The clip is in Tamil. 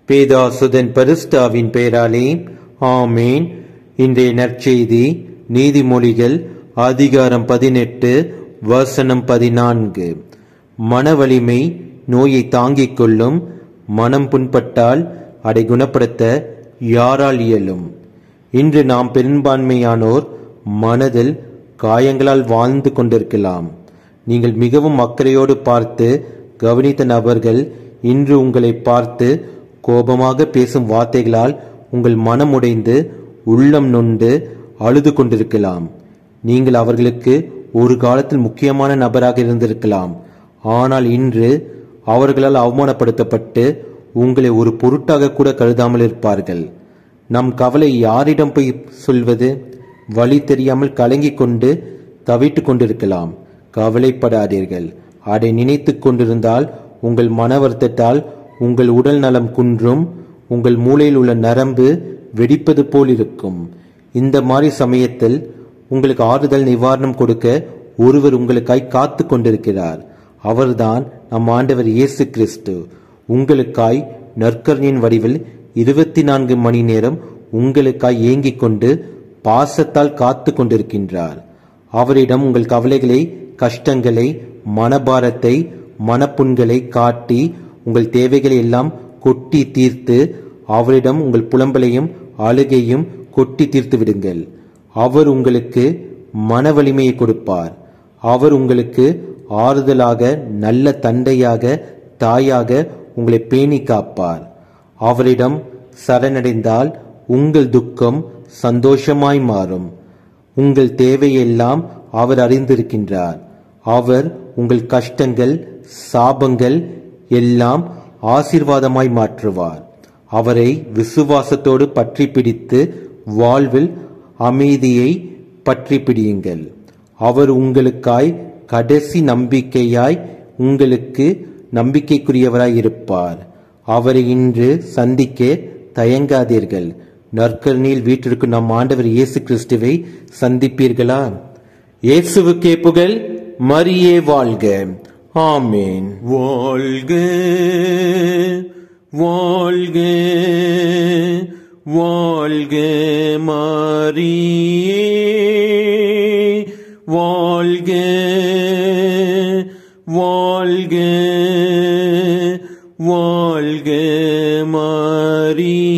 பேதாசுதன் பரிஸ்டாவின் பெயராலே ஆமேன் இன்றைய நற்செய்தி நீதிமொழிகள் அதிகாரம் பதினெட்டு வசனம் பதினான்கு மனவலிமை நோயை தாங்கிக் கொள்ளும் மனம் புண்பட்டால் அதை குணப்படுத்த யாரால் இயலும் இன்று நாம் பெரும்பான்மையானோர் மனதில் காயங்களால் வாழ்ந்து கொண்டிருக்கலாம் நீங்கள் மிகவும் அக்கறையோடு பார்த்து கவனித்த நபர்கள் இன்று உங்களை பார்த்து கோபமாக பேசும் வார்த்தைகளால் உங்கள் மனம் உடைந்து உள்ளம் நொந்து அழுது கொண்டிருக்கலாம் நீங்கள் அவர்களுக்கு ஒரு காலத்தில் முக்கியமான நபராக இருந்திருக்கலாம் ஆனால் இன்று அவர்களால் அவமானப்படுத்தப்பட்டு உங்களை ஒரு பொருட்டாக கூட கருதாமல் இருப்பார்கள் நம் கவலை யாரிடம் போய் சொல்வது வழி தெரியாமல் கலங்கிக் கொண்டு தவிட்டுக் கொண்டிருக்கலாம் கவலைப்படாதீர்கள் அதை நினைத்துக் கொண்டிருந்தால் உங்கள் மன வருத்தத்தால் உங்கள் உடல் நலம் குன்றும் உங்கள் மூளையில் உள்ள நரம்பு வெடிப்பது போல் இருக்கும் இந்த மாதிரி சமயத்தில் உங்களுக்கு ஆறுதல் நிவாரணம் கொடுக்க ஒருவர் உங்களுக்காய் காத்து கொண்டிருக்கிறார் அவர்தான் நம் ஆண்டவர் இயேசு கிறிஸ்து உங்களுக்காய் நற்கரணியின் வடிவில் இருபத்தி நான்கு மணி நேரம் உங்களுக்காய் ஏங்கிக் கொண்டு பாசத்தால் காத்து கொண்டிருக்கின்றார் அவரிடம் உங்கள் கவலைகளை கஷ்டங்களை மனபாரத்தை மனப்புண்களை காட்டி உங்கள் தேவைகளை எல்லாம் கொட்டி தீர்த்து அவரிடம் உங்கள் புலம்பலையும் அழுகையும் கொட்டி தீர்த்து விடுங்கள் அவர் உங்களுக்கு மன வலிமையை கொடுப்பார் அவர் உங்களுக்கு ஆறுதலாக நல்ல தந்தையாக தாயாக உங்களை பேணி காப்பார் அவரிடம் சரணடைந்தால் உங்கள் துக்கம் சந்தோஷமாய் மாறும் உங்கள் தேவையெல்லாம் அவர் அறிந்திருக்கின்றார் அவர் உங்கள் கஷ்டங்கள் சாபங்கள் எல்லாம் ஆசீர்வாதமாய் மாற்றுவார் அவரை விசுவாசத்தோடு பற்றி பிடித்து வாழ்வில் அமைதியை பற்றி பிடியுங்கள் அவர் உங்களுக்காய் கடைசி நம்பிக்கையாய் உங்களுக்கு நம்பிக்கைக்குரியவராய் இருப்பார் அவரை இன்று சந்திக்க தயங்காதீர்கள் நற்கரணியில் வீட்டிற்கு நம் ஆண்டவர் இயேசு கிறிஸ்துவை சந்திப்பீர்களா இயேசுவுக்கே புகழ் மரியே வாழ்க ஆமேன் வாழ்க வாழ்க வாழ்க மாரியே வாழ்க வாழ்க வாழ்க மாரியே